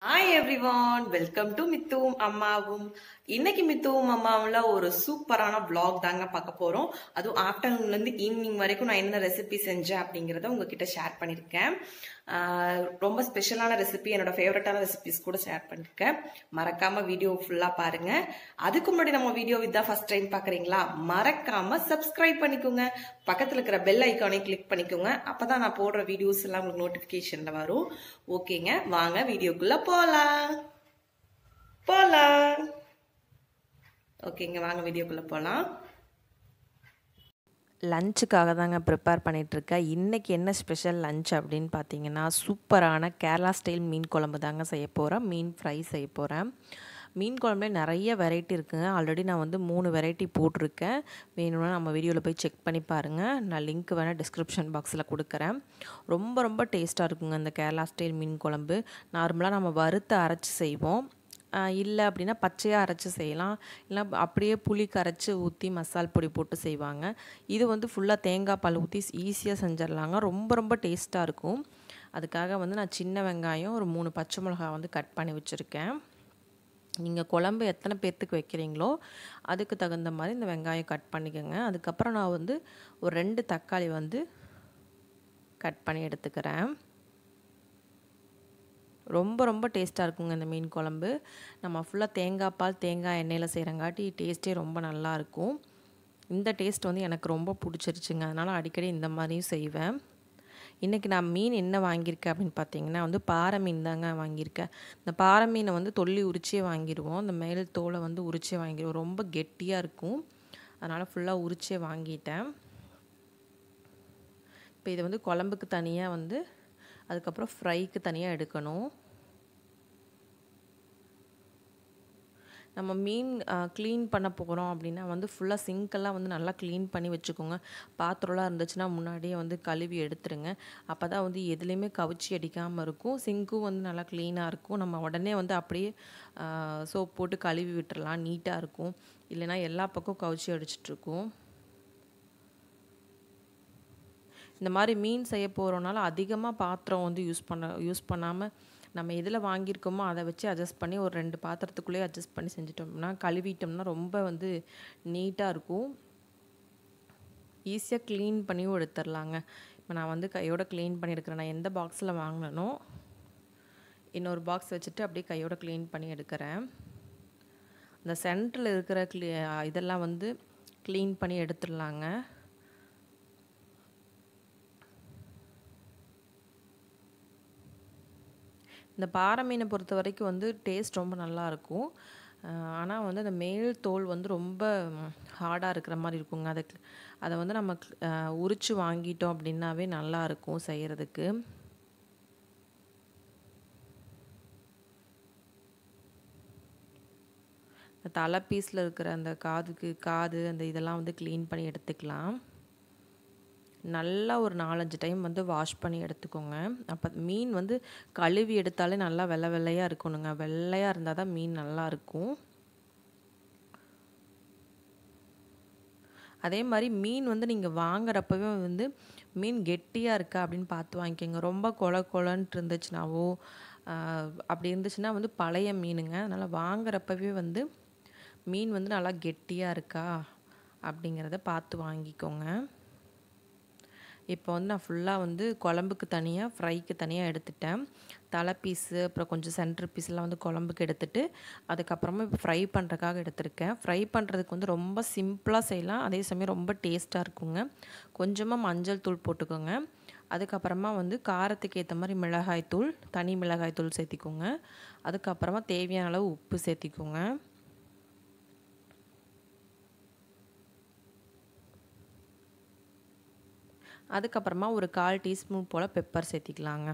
hi everyone welcome to மித்துவும் அம்மாவும் இன்னைக்கு மித்துவும் அம்மாவுல ஒரு சூப்பரான vlog தாங்க பார்க்க போறோம் அதுவும் ஆஃப்டர்நூன்ல இருந்து ஈவினிங் வரைக்கும் நான் என்ன ரெசிபி செஞ்சேன் அப்படிங்கறத உங்ககிட்ட ஷேர் பண்ணிருக்கேன் ஆஹ் ரொம்ப ஸ்பெஷலான ரெசிபி என்னோட ஃபேவரட்டான ரெசிபிஸ் கூட ஷேர் பண்ணிருக்கேன் மறக்காம வீடியோ ஃபுல்லா பாருங்க அதுக்கு முன்னாடி நம்ம வீடியோ இதான் ஃபர்ஸ்ட் டைம் பாக்குறீங்களா மறக்காம சப்ஸ்கிரைப் பண்ணிக்கோங்க பக்கத்துல இருக்கிற பெல் ஐக்கானை கிளிக் பண்ணிக்கோங்க அப்பதான் நான் போடுற வீடியோஸ் எல்லாம் உங்களுக்கு நோட்டிபிகேஷன்ல வரும் ஓகேங்க வாங்க வீடியோக்குள்ள போலாம் போலாம் ஓகேங்க வாங்க வீடியோக்குள்ள போலாம் லஞ்சுக்காக தாங்க ப்ரிப்பேர் பண்ணிகிட்ருக்கேன் இன்றைக்கி என்ன ஸ்பெஷல் லஞ்ச் அப்படின்னு பார்த்தீங்கன்னா சூப்பரான கேரளா ஸ்டைல் மீன் குழம்பு தாங்க செய்ய போகிறேன் மீன் ஃப்ரை செய்ய போகிறேன் மீன் குழம்புல நிறைய வெரைட்டி இருக்குங்க ஆல்ரெடி நான் வந்து மூணு வெரைட்டி போட்டிருக்கேன் வேணும்னா நம்ம வீடியோவில் போய் செக் பண்ணி பாருங்கள் நான் லிங்க் வேணால் டிஸ்கிரிப்ஷன் பாக்ஸில் கொடுக்குறேன் ரொம்ப ரொம்ப டேஸ்ட்டாக இருக்குங்க இந்த கேரளா ஸ்டைல் மீன் குழம்பு நார்மலாக நம்ம வறுத்து அரைச்சி செய்வோம் இல்லை அப்படின்னா பச்சையாக அரைச்சி செய்யலாம் இல்லை அப்படியே புளி கரைச்சி ஊற்றி மசால் பொடி போட்டு செய்வாங்க இது வந்து ஃபுல்லாக தேங்காய் பால் ஊற்றி ஈஸியாக செஞ்சிடலாங்க ரொம்ப ரொம்ப டேஸ்ட்டாக இருக்கும் அதுக்காக வந்து நான் சின்ன வெங்காயம் ஒரு மூணு பச்சை மிளகாய் வந்து கட் பண்ணி வச்சுருக்கேன் நீங்கள் குழம்பு எத்தனை பேர்த்துக்கு வைக்கிறீங்களோ அதுக்கு தகுந்த மாதிரி இந்த வெங்காயம் கட் பண்ணிக்கோங்க அதுக்கப்புறம் நான் வந்து ஒரு ரெண்டு தக்காளி வந்து கட் பண்ணி எடுத்துக்கிறேன் ரொம்ப ரொம்ப டேஸ்ட்டாக இருக்குங்க இந்த மீன் குழம்பு நம்ம ஃபுல்லாக தேங்காய் பால் தேங்காய் எண்ணெயில் செய்கிறங்காட்டி டேஸ்ட்டே ரொம்ப நல்லாயிருக்கும் இந்த டேஸ்ட் வந்து எனக்கு ரொம்ப பிடிச்சிருச்சுங்க அதனால் அடிக்கடி இந்த மாதிரியும் செய்வேன் இன்றைக்கி நான் மீன் என்ன வாங்கியிருக்கேன் அப்படின்னு பார்த்தீங்கன்னா வந்து பாறை மீன் தாங்க வாங்கியிருக்கேன் இந்த பாறை மீனை வந்து தொல்லி உரிச்சே வாங்கிடுவோம் அந்த மேல் தோலை வந்து உரிச்சே வாங்கிடுவோம் ரொம்ப கெட்டியாக இருக்கும் அதனால் ஃபுல்லாக உரிச்சே வாங்கிட்டேன் இப்போ இதை வந்து குழம்புக்கு தனியாக வந்து அதுக்கப்புறம் ஃப்ரைக்கு தனியாக எடுக்கணும் நம்ம மீன் க்ளீன் பண்ண போகிறோம் அப்படின்னா வந்து ஃபுல்லாக சிங்க்கெல்லாம் வந்து நல்லா க்ளீன் பண்ணி வச்சுக்கோங்க பாத்திரம்லாம் இருந்துச்சுன்னா முன்னாடியே வந்து கழுவி எடுத்துருங்க அப்போ தான் வந்து எதுலேயுமே கவிச்சி அடிக்காமல் இருக்கும் சிங்க்கும் வந்து நல்லா க்ளீனாக இருக்கும் நம்ம உடனே வந்து அப்படியே சோப் போட்டு கழுவி விட்டுறலாம் நீட்டாக இருக்கும் இல்லைனா எல்லா பக்கம் கவிச்சி அடிச்சிட்ருக்கும் இந்த மாதிரி மீன் செய்ய போகிறோனால அதிகமாக பாத்திரம் வந்து யூஸ் பண்ண யூஸ் பண்ணாமல் நம்ம எதில் வாங்கியிருக்கோமோ அதை வச்சு அட்ஜஸ்ட் பண்ணி ஒரு ரெண்டு பாத்திரத்துக்குள்ளேயே அட்ஜஸ்ட் பண்ணி செஞ்சிட்டோம்னா கழுவிட்டோம்னா ரொம்ப வந்து நீட்டாக இருக்கும் ஈஸியாக க்ளீன் பண்ணியும் எடுத்துடலாங்க இப்போ நான் வந்து கையோட க்ளீன் பண்ணி எடுக்கிறேன் நான் எந்த பாக்ஸில் வாங்கினனோ இன்னொரு பாக்ஸ் வச்சுட்டு அப்படியே கையோட க்ளீன் பண்ணி எடுக்கிறேன் அந்த சென்டரில் இருக்கிற க்ளீ இதெல்லாம் வந்து க்ளீன் பண்ணி எடுத்துடலாங்க இந்த பாறை மீனை பொறுத்த வரைக்கும் வந்து டேஸ்ட் ரொம்ப நல்லாயிருக்கும் ஆனால் வந்து அந்த மேல் தோல் வந்து ரொம்ப ஹார்டாக இருக்கிற மாதிரி இருக்குங்க அதை அதை வந்து நம்ம உரித்து வாங்கிட்டோம் அப்படின்னாவே நல்லாயிருக்கும் செய்கிறதுக்கு இந்த தலை பீஸில் இருக்கிற அந்த காதுக்கு காது அந்த இதெல்லாம் வந்து க்ளீன் பண்ணி எடுத்துக்கலாம் நல்லா ஒரு நாலஞ்சு டைம் வந்து வாஷ் பண்ணி எடுத்துக்கோங்க அப்போ மீன் வந்து கழுவி எடுத்தாலே நல்லா வெள்ளை வெள்ளையாக இருக்கணுங்க வெள்ளையாக இருந்தால் தான் மீன் நல்லா இருக்கும் அதே மாதிரி மீன் வந்து நீங்கள் வாங்குறப்பவே வந்து மீன் கெட்டியாக இருக்கா அப்படின்னு பார்த்து வாங்கிக்கோங்க ரொம்ப கொல கொலன்ட்டு இருந்துச்சுனாவோ அப்படி இருந்துச்சுன்னா வந்து பழைய மீனுங்க அதனால் வாங்குறப்பவே வந்து மீன் வந்து நல்லா கெட்டியாக இருக்கா அப்படிங்கிறத பார்த்து வாங்கிக்கோங்க இப்போ வந்து நான் ஃபுல்லாக வந்து குழம்புக்கு தனியாக ஃப்ரைக்கு தனியாக எடுத்துட்டேன் தலை பீஸு அப்புறம் கொஞ்சம் சென்டர் பீஸ்லாம் வந்து குழம்புக்கு எடுத்துட்டு அதுக்கப்புறமா இப்போ ஃப்ரை பண்ணுறதுக்காக எடுத்திருக்கேன் ஃப்ரை பண்ணுறதுக்கு வந்து ரொம்ப சிம்பிளாக செய்யலாம் அதே சமயம் ரொம்ப டேஸ்ட்டாக இருக்குங்க கொஞ்சமாக மஞ்சள் தூள் போட்டுக்கோங்க அதுக்கப்புறமா வந்து காரத்துக்கு ஏற்ற மாதிரி மிளகாய் தூள் தனி மிளகாய் தூள் சேர்த்திக்கோங்க அதுக்கப்புறமா தேவையான அளவு உப்பு சேர்த்திக்கோங்க அதுக்கப்புறமா ஒரு கால் டீஸ்பூன் போல் பெப்பர் சேர்த்திக்கலாங்க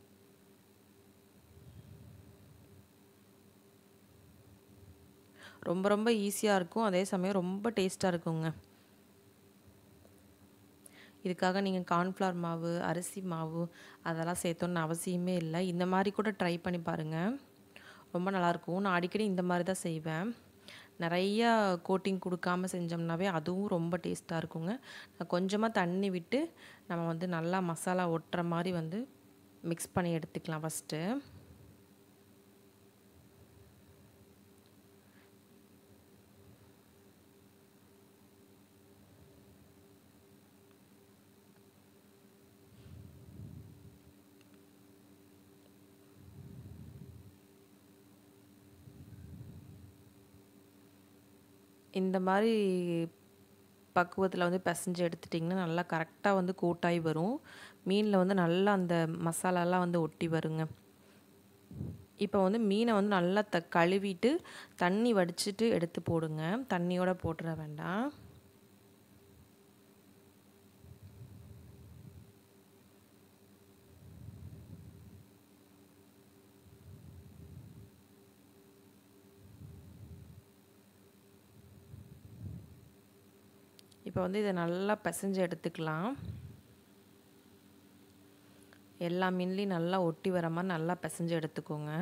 ரொம்ப ரொம்ப ஈஸியாக இருக்கும் அதே சமயம் ரொம்ப டேஸ்ட்டாக இருக்குங்க இதுக்காக நீங்கள் கார்ன்ஃப்ளவர் மாவு அரிசி மாவு அதெல்லாம் சேர்த்தோன்னு அவசியமே இல்லை இந்த மாதிரி கூட ட்ரை பண்ணி பாருங்கள் ரொம்ப நல்லாயிருக்கும் நான் அடிக்கடி இந்த மாதிரி தான் செய்வேன் நிறையா கோட்டிங் கொடுக்காம செஞ்சோம்னாவே அதுவும் ரொம்ப டேஸ்ட்டாக இருக்குங்க நான் கொஞ்சமாக தண்ணி விட்டு நம்ம வந்து நல்லா மசாலா ஒட்டுற மாதிரி வந்து மிக்ஸ் பண்ணி எடுத்துக்கலாம் ஃபஸ்ட்டு இந்த மாதிரி பக்குவத்தில் வந்து பிசைஞ்சு எடுத்துட்டிங்கன்னா நல்லா கரெக்டாக வந்து கூட்டாகி வரும் மீனில் வந்து நல்லா அந்த மசாலாலாம் வந்து ஒட்டி வருங்க இப்போ வந்து மீனை வந்து நல்லா த கழுவிட்டு தண்ணி வடிச்சிட்டு எடுத்து போடுங்க தண்ணியோட போட்டுற வேண்டாம் இப்போ வந்து இதை நல்லா பிசைஞ்சு எடுத்துக்கலாம் எல்லா மீன்லேயும் நல்லா ஒட்டி வர மாதிரி நல்லா பிசைஞ்சு எடுத்துக்கோங்க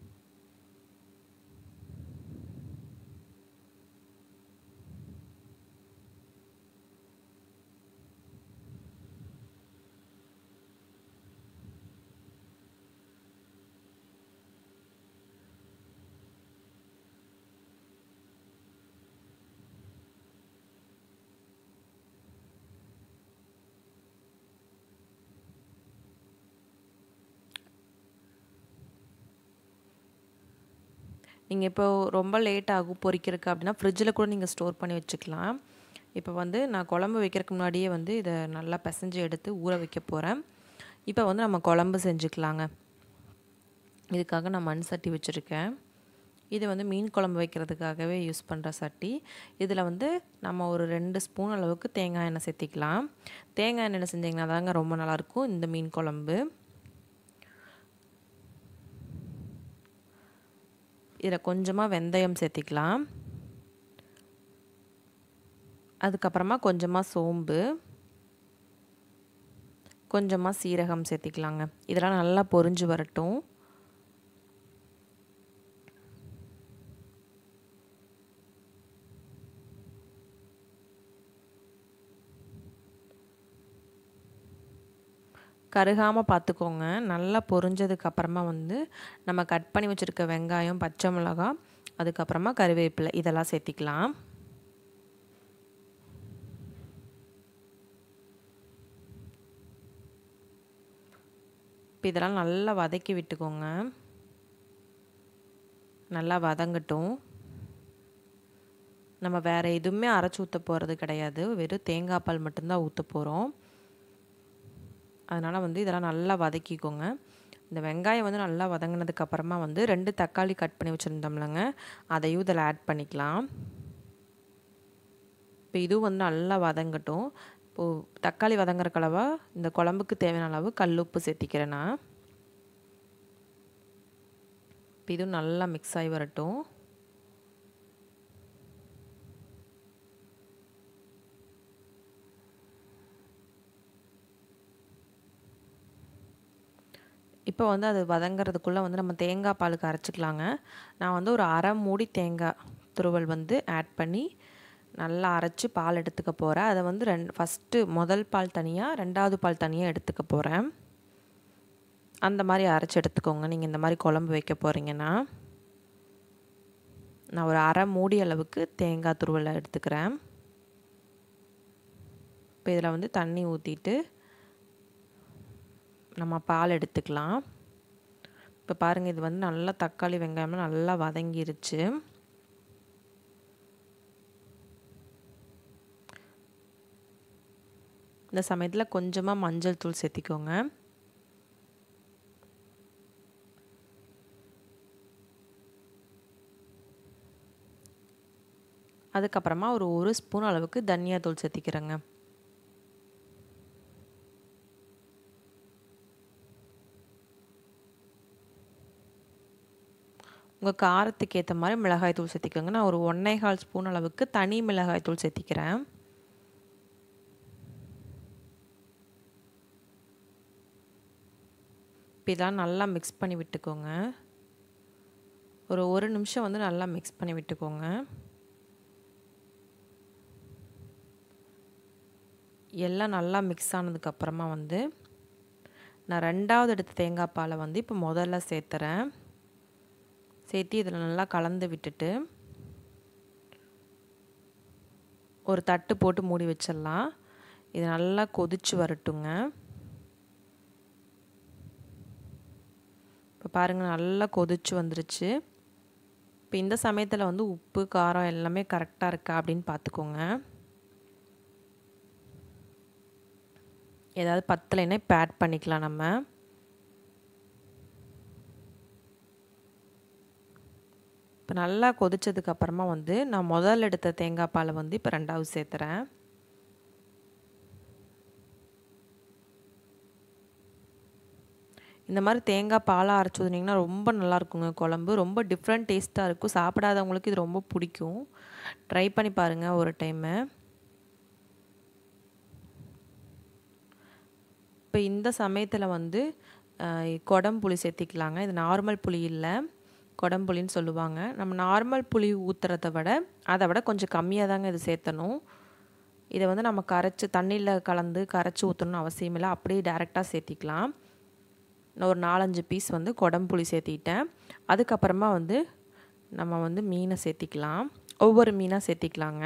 நீங்கள் இப்போ ரொம்ப லேட் ஆகும் பொரிக்கிறதுக்கு அப்படின்னா ஃப்ரிட்ஜில் கூட நீங்கள் ஸ்டோர் பண்ணி வச்சுக்கலாம் இப்போ வந்து நான் குழம்பு வைக்கிறதுக்கு முன்னாடியே வந்து இதை நல்லா பிசைஞ்சு எடுத்து ஊற வைக்க போகிறேன் இப்போ வந்து நம்ம குழம்பு செஞ்சுக்கலாங்க இதுக்காக நான் மண் சட்டி வச்சுருக்கேன் இது வந்து மீன் குழம்பு வைக்கிறதுக்காகவே யூஸ் பண்ணுற சட்டி இதில் வந்து நம்ம ஒரு ரெண்டு ஸ்பூன் அளவுக்கு தேங்காய் எண்ணெய் சேர்த்திக்கலாம் தேங்காய் எண்ணெய் செஞ்சிங்கன்னா தாங்க ரொம்ப நல்லாயிருக்கும் இந்த மீன் குழம்பு இதில் கொஞ்சமாக வெந்தயம் சேர்த்திக்கலாம் அதுக்கப்புறமா கொஞ்சமாக சோம்பு கொஞ்சமாக சீரகம் சேர்த்திக்கலாங்க இதெல்லாம் நல்லா பொரிஞ்சு வரட்டும் கருகாமல் பார்த்துக்கோங்க நல்லா பொரிஞ்சதுக்கு அப்புறமா வந்து நம்ம கட் பண்ணி வச்சுருக்க வெங்காயம் பச்சை மிளகா அதுக்கப்புறமா கருவேப்பிலை இதெல்லாம் சேர்த்திக்கலாம் இப்போ இதெல்லாம் நல்லா வதக்கி விட்டுக்கோங்க நல்லா வதங்கட்டும் நம்ம வேறு எதுவுமே அரைச்சி ஊற்ற போகிறது கிடையாது வெறும் தேங்காய் பால் மட்டும்தான் ஊற்ற போகிறோம் அதனால் வந்து இதெல்லாம் நல்லா வதக்கிக்கோங்க இந்த வெங்காயம் வந்து நல்லா வதங்கினதுக்கு அப்புறமா வந்து ரெண்டு தக்காளி கட் பண்ணி வச்சுருந்தோம்லங்க அதையும் இதில் ஆட் பண்ணிக்கலாம் இப்போ இதுவும் வந்து நல்லா வதங்கட்டும் இப்போது தக்காளி வதங்குற கலவா இந்த குழம்புக்கு தேவையான அளவு கல் உப்பு சேர்த்திக்கிறேன் நான் இப்போ இதுவும் நல்லா மிக்ஸ் ஆகி வரட்டும் இப்போ வந்து அது வதங்கிறதுக்குள்ளே வந்து நம்ம தேங்காய் பாலுக்கு அரைச்சிக்கலாங்க நான் வந்து ஒரு அரை மூடி தேங்காய் துருவல் வந்து ஆட் பண்ணி நல்லா அரைச்சி பால் எடுத்துக்க போகிறேன் அதை வந்து ரெண்டு ஃபஸ்ட்டு முதல் பால் தனியாக ரெண்டாவது பால் தனியாக எடுத்துக்க போகிறேன் அந்த மாதிரி அரைச்சி எடுத்துக்கோங்க நீங்கள் இந்த மாதிரி குழம்பு வைக்க போகிறீங்கன்னா நான் ஒரு அரை மூடி அளவுக்கு தேங்காய் துருவலை எடுத்துக்கிறேன் இப்போ இதில் வந்து தண்ணி ஊற்றிட்டு நம்ம பால் எடுத்துக்கலாம் இப்போ பாருங்கள் இது வந்து நல்லா தக்காளி வெங்காயம்லாம் நல்லா வதங்கிருச்சு இந்த சமயத்தில் கொஞ்சமாக மஞ்சள் தூள் சேர்த்திக்கோங்க அதுக்கப்புறமா ஒரு ஒரு ஸ்பூன் அளவுக்கு தனியா தூள் சேர்த்திக்கிறேங்க உங்கள் காரத்துக்கு ஏற்ற மாதிரி மிளகாய் தூள் சேர்த்திக்கோங்க நான் ஒரு ஒன்றே கால் ஸ்பூன் அளவுக்கு தனி மிளகாய் தூள் சேர்த்திக்கிறேன் இப்போ இதெல்லாம் நல்லா மிக்ஸ் பண்ணி விட்டுக்கோங்க ஒரு ஒரு நிமிஷம் வந்து நல்லா மிக்ஸ் பண்ணி விட்டுக்கோங்க எல்லாம் நல்லா மிக்ஸ் ஆனதுக்கப்புறமா வந்து நான் ரெண்டாவது எடுத்த தேங்காய் பாலை வந்து இப்போ முதல்ல சேர்த்துறேன் சேர்த்து இதில் நல்லா கலந்து விட்டுட்டு ஒரு தட்டு போட்டு மூடி வச்சிடலாம் இது நல்லா கொதிச்சு வரட்டுங்க இப்போ பாருங்கள் நல்லா கொதிச்சு வந்துருச்சு இப்போ இந்த சமயத்தில் வந்து உப்பு காரம் எல்லாமே கரெக்டாக இருக்கா அப்படின்னு பார்த்துக்கோங்க ஏதாவது பத்தலைன்னா இப்போ ஆட் பண்ணிக்கலாம் நம்ம இப்போ நல்லா கொதிச்சதுக்கு அப்புறமா வந்து நான் முதல் எடுத்த தேங்காய் பாலை வந்து இப்போ ரெண்டாவது சேர்த்துறேன் இந்த மாதிரி தேங்காய் பாலாக அரைச்சி ஊற்றினீங்கன்னா ரொம்ப நல்லா இருக்குங்க குழம்பு ரொம்ப டிஃப்ரெண்ட் டேஸ்ட்டாக இருக்கும் சாப்பிடாதவங்களுக்கு இது ரொம்ப பிடிக்கும் ட்ரை பண்ணி பாருங்கள் ஒரு டைமு இப்போ இந்த சமயத்தில் வந்து குடம்புளி சேர்த்திக்கலாங்க இது நார்மல் புளி இல்லை குடம்புளின்னு சொல்லுவாங்க நம்ம நார்மல் புளி ஊற்றுறத விட அதை விட கொஞ்சம் கம்மியாக தாங்க இது சேர்த்தணும் இதை வந்து நம்ம கரைச்சி தண்ணியில் கலந்து கரைச்சி ஊற்றணும்னு அவசியம் இல்லை அப்படியே டேரெக்டாக சேர்த்திக்கலாம் நான் ஒரு நாலஞ்சு பீஸ் வந்து குடம்புளி சேர்த்திட்டேன் அதுக்கப்புறமா வந்து நம்ம வந்து மீனை சேர்த்திக்கலாம் ஒவ்வொரு மீனாக சேர்த்திக்கலாங்க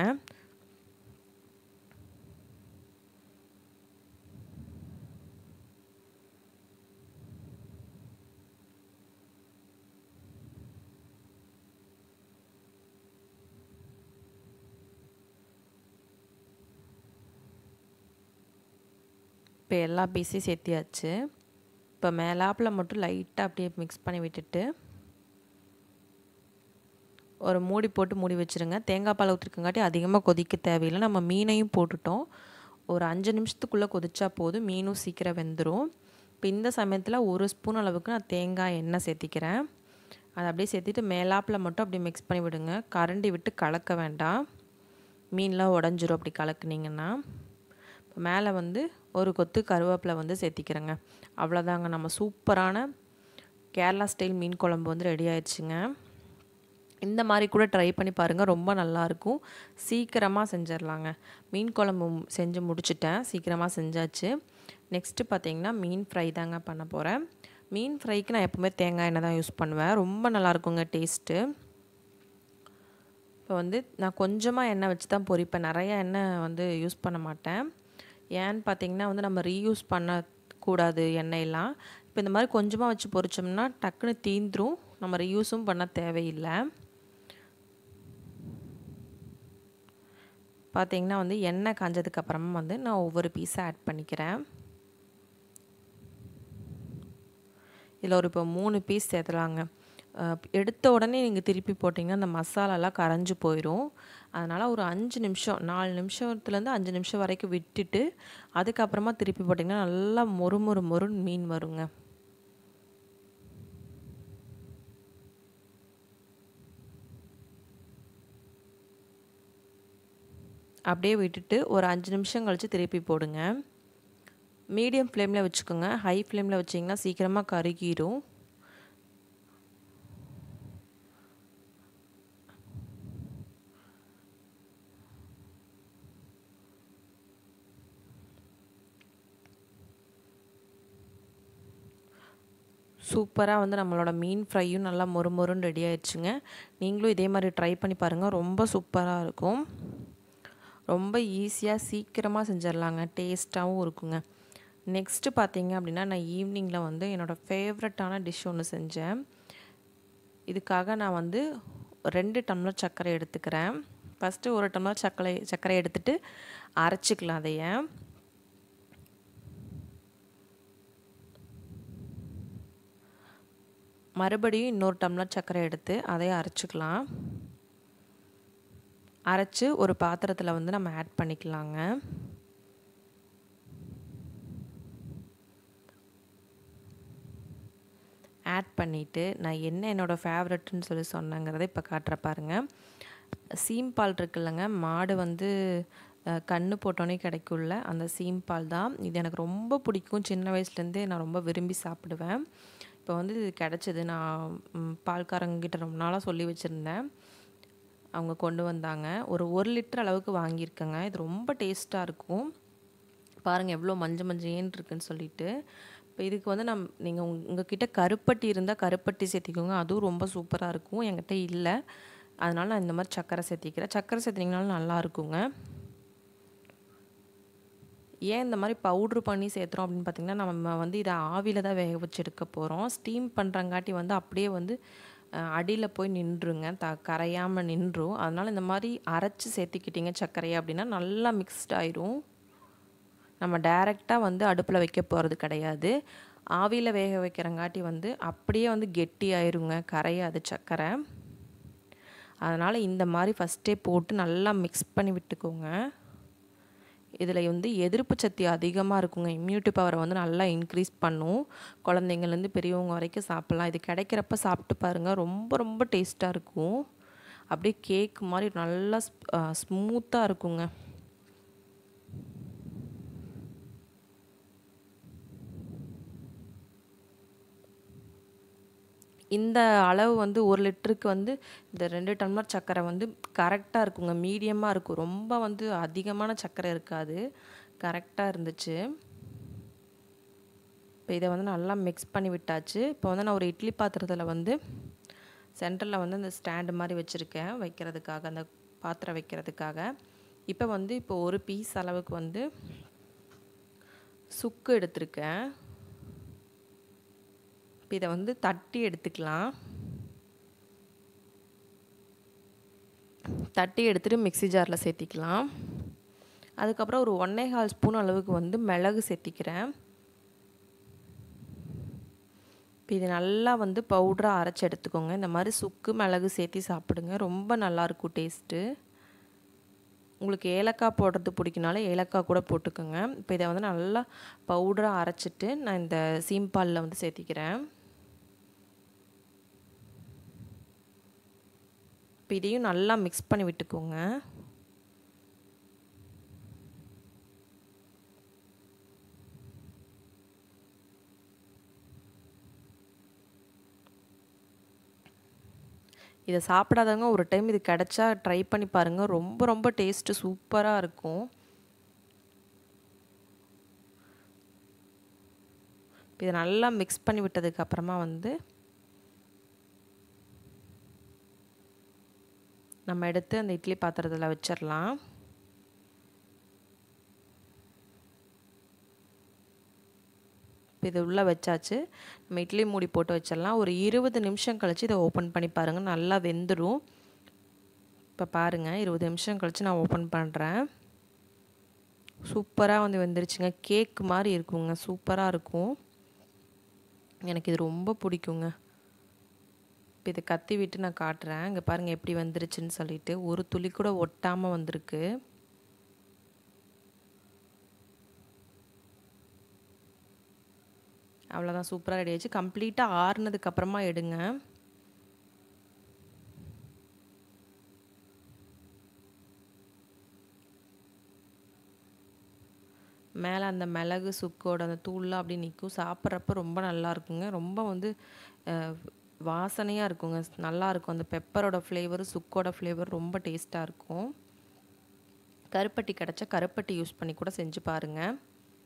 இப்போ எல்லா பீஸையும் சேர்த்தியாச்சு இப்போ மேலாப்பில் மட்டும் லைட்டாக அப்படியே மிக்ஸ் பண்ணி விட்டுட்டு ஒரு மூடி போட்டு மூடி வச்சுருங்க தேங்காய் பால் ஊற்றிருக்கங்காட்டி அதிகமாக கொதிக்க தேவையில்லை நம்ம மீனையும் போட்டுட்டோம் ஒரு அஞ்சு நிமிஷத்துக்குள்ளே கொதிச்சா போதும் மீனும் சீக்கிரம் வெந்துடும் இப்போ இந்த சமயத்தில் ஒரு ஸ்பூன் அளவுக்கு நான் தேங்காய் எண்ணெய் சேர்த்திக்கிறேன் அதை அப்படியே சேர்த்திட்டு மேலாப்பில் மட்டும் அப்படியே மிக்ஸ் பண்ணி விடுங்க கரண்டி விட்டு கலக்க வேண்டாம் மீன்லாம் உடஞ்சிரும் அப்படி கலக்குனிங்கன்னா இப்போ மேலே வந்து ஒரு கொத்து கருவேப்பிலை வந்து சேர்த்திக்கிறேங்க அவ்வளோதாங்க நம்ம சூப்பரான கேரளா ஸ்டைல் மீன் குழம்பு வந்து ரெடி ஆயிடுச்சுங்க இந்த மாதிரி கூட ட்ரை பண்ணி பாருங்கள் ரொம்ப நல்லாயிருக்கும் சீக்கிரமாக செஞ்சிடலாங்க மீன் குழம்பு செஞ்சு முடிச்சிட்டேன் சீக்கிரமாக செஞ்சாச்சு நெக்ஸ்ட்டு பார்த்தீங்கன்னா மீன் ஃப்ரை தாங்க பண்ண போகிறேன் மீன் ஃப்ரைக்கு நான் எப்போவுமே தேங்காய் எண்ணெய் தான் யூஸ் பண்ணுவேன் ரொம்ப நல்லாயிருக்குங்க டேஸ்ட்டு இப்போ வந்து நான் கொஞ்சமாக எண்ணெய் வச்சு தான் பொரிப்பேன் நிறைய எண்ணெய் வந்து யூஸ் பண்ண மாட்டேன் ஏன்னு பார்த்தீங்கன்னா வந்து நம்ம ரீயூஸ் பண்ணக்கூடாது எண்ணெயெல்லாம் இப்போ இந்த மாதிரி கொஞ்சமாக வச்சு பொரிச்சோம்னா டக்குன்னு தீந்துரும் நம்ம ரீயூஸும் பண்ண தேவையில்லை பார்த்தீங்கன்னா வந்து எண்ணெய் காஞ்சதுக்கப்புறமா வந்து நான் ஒவ்வொரு பீஸாக ஆட் பண்ணிக்கிறேன் இதில் ஒரு இப்போ மூணு பீஸ் சேர்த்துலாங்க எடுத்த உடனே நீங்கள் திருப்பி போட்டிங்கன்னா அந்த மசாலாலாம் கரைஞ்சி போயிடும் அதனால் ஒரு அஞ்சு நிமிஷம் நாலு நிமிஷத்துலேருந்து அஞ்சு நிமிஷம் வரைக்கும் விட்டுட்டு அதுக்கப்புறமா திருப்பி போட்டிங்கன்னா நல்லா மொறு மொறு மொறுன்னு மீன் வருங்க அப்படியே விட்டுட்டு ஒரு அஞ்சு நிமிஷம் கழித்து திருப்பி போடுங்க மீடியம் ஃப்ளேமில் வச்சுக்கோங்க ஹை ஃப்ளேமில் வச்சிங்கன்னா சீக்கிரமாக கருகிரும் சூப்பராக வந்து நம்மளோட மீன் ஃப்ரையும் நல்லா மொறு மொறுன்னு ரெடி ஆயிடுச்சுங்க நீங்களும் இதே மாதிரி ட்ரை பண்ணி பாருங்கள் ரொம்ப சூப்பராக இருக்கும் ரொம்ப ஈஸியாக சீக்கிரமாக செஞ்சிடலாங்க டேஸ்ட்டாகவும் இருக்குங்க நெக்ஸ்ட்டு பார்த்தீங்க அப்படின்னா நான் ஈவினிங்கில் வந்து என்னோடய ஃபேவரட்டான டிஷ் ஒன்று செஞ்சேன் இதுக்காக நான் வந்து ரெண்டு டம்ளர் சர்க்கரை எடுத்துக்கிறேன் ஃபஸ்ட்டு ஒரு டம்ளர் சர்க்கரை சர்க்கரை எடுத்துகிட்டு அரைச்சிக்கலாம் அதைய மறுபடியும் இன்னொரு டம்ளர் சர்க்கரை எடுத்து அதையும் அரைச்சிக்கலாம் அரைச்சி ஒரு பாத்திரத்தில் வந்து நம்ம ஆட் பண்ணிக்கலாங்க ஆட் பண்ணிவிட்டு நான் என்ன என்னோடய ஃபேவரட்னு சொல்லி சொன்னங்கிறத இப்போ காட்டுற பாருங்கள் சீம்பால் இருக்குல்லங்க மாடு வந்து கண்ணு போட்டோன்னே கிடைக்கும்ல அந்த சீம்பால் தான் இது எனக்கு ரொம்ப பிடிக்கும் சின்ன வயசுலேருந்தே நான் ரொம்ப விரும்பி சாப்பிடுவேன் இப்போ வந்து இது கிடச்சிது நான் பால்காரங்கிட்ட ரொம்ப நாளாக சொல்லி வச்சுருந்தேன் அவங்க கொண்டு வந்தாங்க ஒரு ஒரு லிட்டர் அளவுக்கு வாங்கியிருக்கேங்க இது ரொம்ப டேஸ்ட்டாக இருக்கும் பாருங்கள் எவ்வளோ மஞ்சள் மஞ்சேன்னு இருக்குன்னு சொல்லிட்டு இப்போ இதுக்கு வந்து நம் நீங்கள் உங்கள் கிட்ட கருப்பட்டி இருந்தால் கருப்பட்டி சேர்த்திக்கோங்க அதுவும் ரொம்ப சூப்பராக இருக்கும் என்கிட்ட இல்லை அதனால் நான் இந்த மாதிரி சர்க்கரை சேர்த்திக்கிறேன் சர்க்கரை சேர்த்திங்கனாலும் நல்லா இருக்குங்க ஏன் இந்த மாதிரி பவுட்ரு பண்ணி சேர்த்துறோம் அப்படின்னு பார்த்திங்கன்னா நம்ம வந்து இதை ஆவியில் தான் வேக வச்சு எடுக்க போகிறோம் ஸ்டீம் பண்ணுறங்காட்டி வந்து அப்படியே வந்து அடியில் போய் நின்றுங்க த கரையாமல் நின்றும் அதனால் இந்த மாதிரி அரைச்சி சேர்த்திக்கிட்டிங்க சர்க்கரையை அப்படின்னா நல்லா மிக்ஸ்ட் ஆயிரும் நம்ம டைரெக்டாக வந்து அடுப்பில் வைக்க போகிறது கிடையாது ஆவியில் வேக வைக்கிறங்காட்டி வந்து அப்படியே வந்து கெட்டி ஆயிருங்க கரையாது சர்க்கரை அதனால் இந்த மாதிரி ஃபஸ்ட்டே போட்டு நல்லா மிக்ஸ் பண்ணி விட்டுக்கோங்க இதில் வந்து எதிர்ப்பு சக்தி அதிகமாக இருக்குங்க இம்யூனிட்டி பவரை வந்து நல்லா இன்க்ரீஸ் பண்ணும் குழந்தைங்கள்லேருந்து பெரியவங்க வரைக்கும் சாப்பிட்லாம் இது கிடைக்கிறப்ப சாப்பிட்டு பாருங்கள் ரொம்ப ரொம்ப டேஸ்ட்டாக இருக்கும் அப்படியே கேக் மாதிரி நல்லா ஸ்மூத்தாக இருக்குங்க இந்த அளவு வந்து ஒரு லிட்டருக்கு வந்து இந்த ரெண்டு டம்ளர் சர்க்கரை வந்து கரெக்டாக இருக்குங்க மீடியமாக இருக்கும் ரொம்ப வந்து அதிகமான சர்க்கரை இருக்காது கரெக்டாக இருந்துச்சு இப்போ இதை வந்து நல்லா மிக்ஸ் பண்ணி விட்டாச்சு இப்போ வந்து நான் ஒரு இட்லி பாத்திரத்தில் வந்து சென்டரில் வந்து அந்த ஸ்டாண்டு மாதிரி வச்சுருக்கேன் வைக்கிறதுக்காக அந்த பாத்திரம் வைக்கிறதுக்காக இப்போ வந்து இப்போ ஒரு பீஸ் அளவுக்கு வந்து சுக்கு எடுத்திருக்கேன் இப்போ இதை வந்து தட்டி எடுத்துக்கலாம் தட்டி எடுத்துகிட்டு மிக்சி ஜாரில் சேர்த்திக்கலாம் அதுக்கப்புறம் ஒரு ஒன்றே கால் ஸ்பூன் அளவுக்கு வந்து மிளகு சேர்த்திக்கிறேன் இப்போ இது நல்லா வந்து பவுடராக அரைச்சி எடுத்துக்கோங்க இந்த மாதிரி சுக்கு மிளகு சேர்த்தி சாப்பிடுங்க ரொம்ப நல்லாயிருக்கும் டேஸ்ட்டு உங்களுக்கு ஏலக்காய் போடுறது பிடிக்குனால ஏலக்காய் கூட போட்டுக்கோங்க இப்போ இதை வந்து நல்லா பவுடராக அரைச்சிட்டு நான் இந்த சீம்பாலில் வந்து சேர்த்திக்கிறேன் இப்போ இதையும் நல்லா மிக்ஸ் பண்ணி விட்டுக்கோங்க இதை சாப்பிடாதவங்க ஒரு டைம் இது கிடச்சா ட்ரை பண்ணி பாருங்கள் ரொம்ப ரொம்ப டேஸ்ட்டு சூப்பராக இருக்கும் இதை நல்லா மிக்ஸ் பண்ணி விட்டதுக்கு அப்புறமா வந்து நம்ம எடுத்து அந்த இட்லி பாத்திரத்தில் வச்சிடலாம் இது உள்ளே வச்சாச்சு நம்ம இட்லி மூடி போட்டு வச்சிடலாம் ஒரு இருபது நிமிஷம் கழித்து இதை ஓப்பன் பண்ணி பாருங்கள் நல்லா வெந்துடும் இப்போ பாருங்கள் இருபது நிமிஷம் கழித்து நான் ஓப்பன் பண்ணுறேன் சூப்பராக வந்து வெந்துருச்சுங்க கேக் மாதிரி இருக்குங்க சூப்பராக இருக்கும் எனக்கு இது ரொம்ப பிடிக்குங்க இப்போ இதை கத்தி விட்டு நான் காட்டுறேன் இங்கே பாருங்கள் எப்படி வந்துருச்சுன்னு சொல்லிட்டு ஒரு துளி கூட ஒட்டாமல் வந்திருக்கு அவ்வளோதான் சூப்பராக ரெடி ஆச்சு கம்ப்ளீட்டாக ஆறுனதுக்கப்புறமா எடுங்க மேலே அந்த மிளகு சுக்கோட அந்த தூள்லாம் அப்படி நிற்கும் சாப்பிட்றப்ப ரொம்ப நல்லா இருக்குங்க ரொம்ப வந்து வாசனையாக இருக்குங்க நல்லா இருக்கும் அந்த பெப்பரோட ஃப்ளேவர் சுக்கோட ஃப்ளேவர் ரொம்ப டேஸ்ட்டாக இருக்கும் கருப்பட்டி கிடச்சா கருப்பட்டி யூஸ் பண்ணி கூட செஞ்சு பாருங்கள்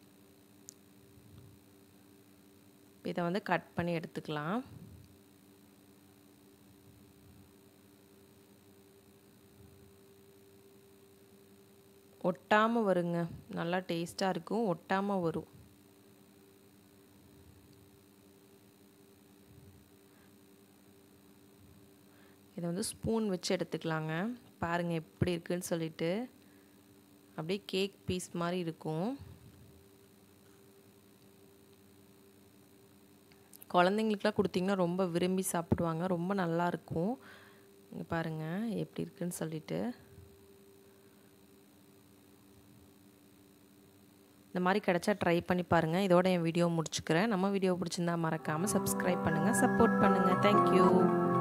இதை வந்து கட் பண்ணி எடுத்துக்கலாம் ஒட்டாமல் வருங்க நல்லா டேஸ்ட்டாக இருக்கும் ஒட்டாமல் வரும் இதை வந்து ஸ்பூன் வச்சு எடுத்துக்கலாங்க பாருங்கள் எப்படி இருக்குன்னு சொல்லிட்டு அப்படியே கேக் பீஸ் மாதிரி இருக்கும் குழந்தைங்களுக்குலாம் கொடுத்தீங்கன்னா ரொம்ப விரும்பி சாப்பிடுவாங்க ரொம்ப நல்லாயிருக்கும் இங்கே பாருங்கள் எப்படி இருக்குன்னு சொல்லிட்டு இந்த மாதிரி கிடச்சா ட்ரை பண்ணி பாருங்கள் இதோட என் வீடியோ முடிச்சுக்கிறேன் நம்ம வீடியோ பிடிச்சிருந்தா மறக்காமல் சப்ஸ்கிரைப் பண்ணுங்கள் சப்போர்ட் பண்ணுங்கள் தேங்க்யூ